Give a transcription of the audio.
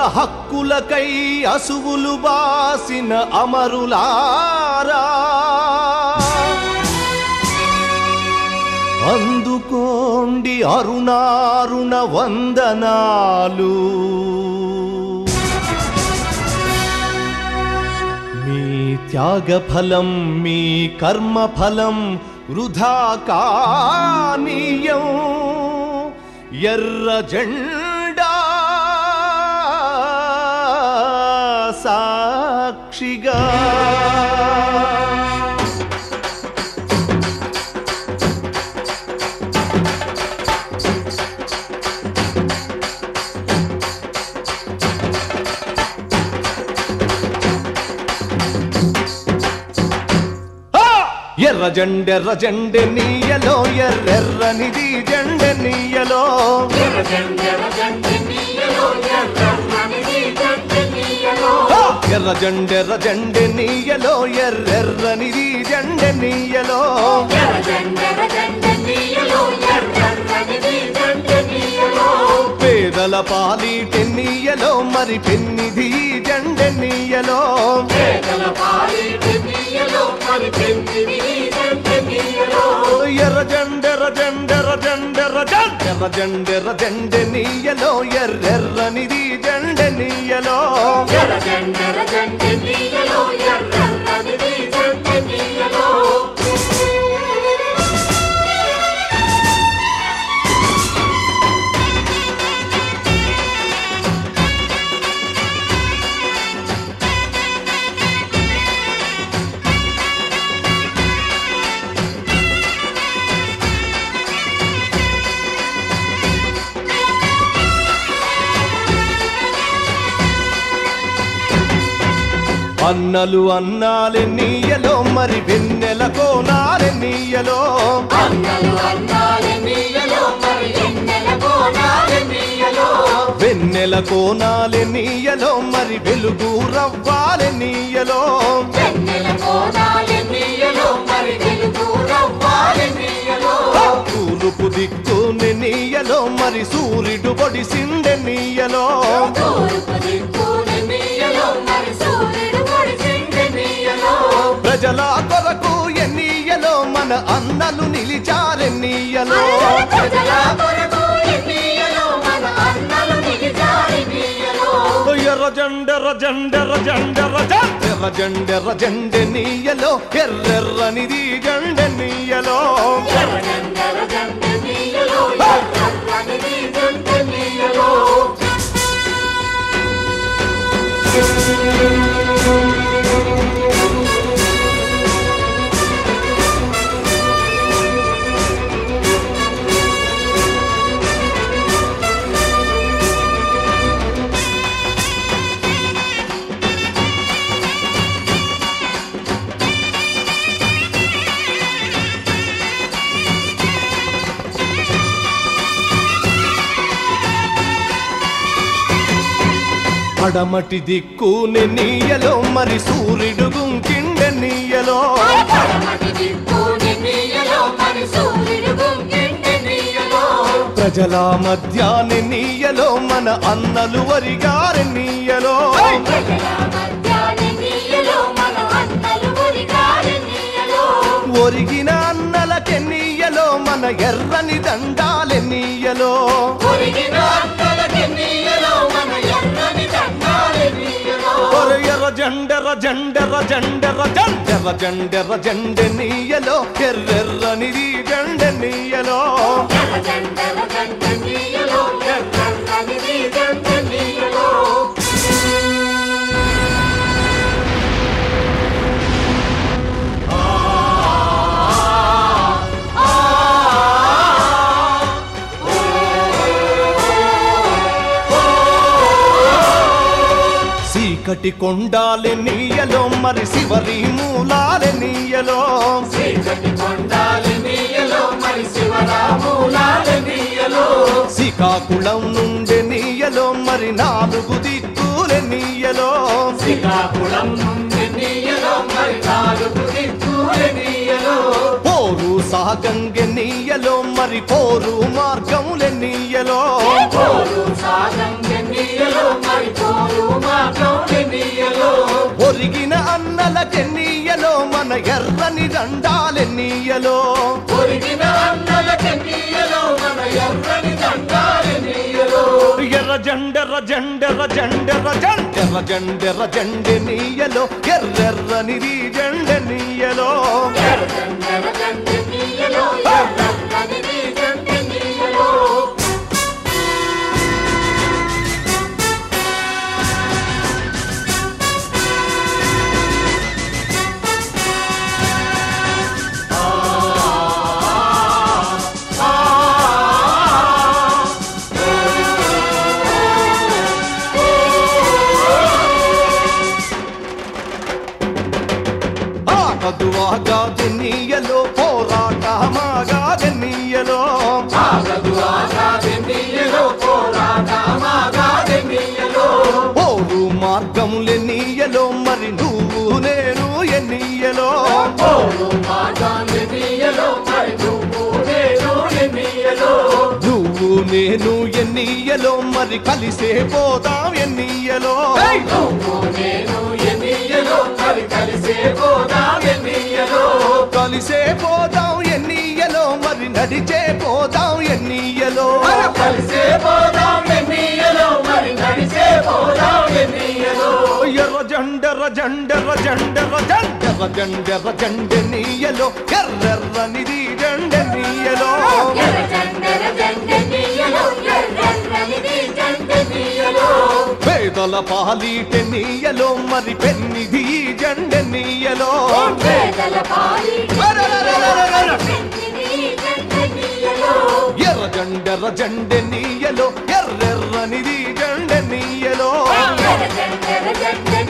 హక్కులకై అసువులు బాసిన అమరులారా అందుకోండి అరుణారుణ వందనాలు మీ త్యాగఫలం మీ కర్మఫలం వృధా కానీయం ఎర్ర జెండా సాక్షిగా ఆ! ఎర్ర జెండెర్ర జెండె నీయలో ఎర్రెర్రనిది జెండె నీయలో ఆ! ఎర్ర జెండెర్ర జెండె నీయలో ఎర్రెర్రనిది జెండె నీయలో పేదల పాలిటె నీయలో మరి పెన్నిది జెండె నీయలో ఎర్ర జెండెర్ర జెండెర్ర జెండెర్ర జెండెర్ర జెండెర్ర జెండె నీయలో ఎర్రెర్రనిది జెండె నీయలో అన్నలు అన్నాలె నీయలో మరి వెన్నెల కోనాలె నీయలో వెన్నెల కోనాలె నీయలో మరి వెలుగు రవ్వాలె నీయలో తూర్పు దిక్కుని నీయలో మరి సూర్యుడు పొడిసిండె నీయలో ప్రజల కొరకు ఎన్నీయలో మన అన్నలు నిలిచారె నీయలో ఎర్ర జెండెర్ర జెండెర్ర జెండెర్ర జెండెర్ర జెండెర్ర జెండె నీయలో ఎర్రెర్రనిది జెండె నీయలో పడమటి దిక్కుని నీయలో మరి సూర్యుడు గుంకిండె నీయలో ప్రజల మధ్యాని నీయలో మన అన్నలు వరిగారి నీయలో ఒరిగిన అన్నలకె నీయలో మన ఎర్రని దండాలె నీయలో ఒరే ఎర్ర జెండెర్ర జెండెర్ర జెండెర్ర జెండెర్ర జెండెర్ర జెండె నీయలో ఎర్రెర్రనిది జెండె నీయలో చీకటి కొండాలె నీయలో మరి శివరి మూలాలె నీయలో శ్రీకాకుళం నుండి నీయలో మరి నాలుగు దిక్కులె నీయలో శ్రీకాకుళం నుండి నీయలో మరి నాలుగు దిక్కుల నీయలో పోరు సాగంగె నీయలో మరి పోరు మార్గములె నీయలో పోరు సాగంగ ఎన్నియలో మరి పోరు మాత్రం ఎన్నియలో ఒరిగిన అన్నలకెన్నీయలో మన ఎర్రని దండాలెన్నీయలో ఒరిగిన అన్నల ఎన్నియలో మన ఎర్రని దండాలెన్నియలో ఎర్ర జండెర్ర జండెర్ర జండెర్ర జండెర్ర జండెర్ర జండె నీయలో ఎర్రెర్రని జండె నీయలో ఎర్రగండెల గండెన్నియలో ఎర్రని గండెన్నియలో ఆగదు ఆగాది నీయలో పోరాటమాగాది నీయలో ఆగదు ఆగాదెన్నియలో పోరాటమాగాదెన్నియలో ఓరు మార్గములే నీయలో మరి నువ్వు నేను ఎన్నీయలో పోరు మాగాదెన్నియలో మరి నువ్వు నేను ఎన్నియలో నువ్వు నేను ఎన్నీయలో మరి కలిసే పోదాం ఎన్నీయలో నువ్వు నేను ఎన్నియలో మరి కలిసే పోదాం ఎన్నియలో కలిసే పోదాం ఎన్నీయలో మరి నడిచే పోదాం ఎన్నీయలో కలిసే పోదాం ఎన్నియలో మరి నడిచే పోదాం ఎన్నియలో ఎర్ర జండెర్ర జండెర్ర జండెర్ర జండెర్ర జండెర్ర జండె నీయలో ఎర్రెర్రనిది జండె నీయలో ఎర్రజెండెల జెండెన్నియలో ఎర్రనిది జెండెన్నియలో పేదల పాలీటె నీయలో మరి పెన్నిది జండె నీయలో పేదల పాలి అరెరెరెరెరెరె. పెన్నిది జెండెన్నియలో ఎర్ర జండెర్ర జండె నీయలో ఎర్రెర్రనిది జండె నీయలో ఎర్రజెండెల జెండె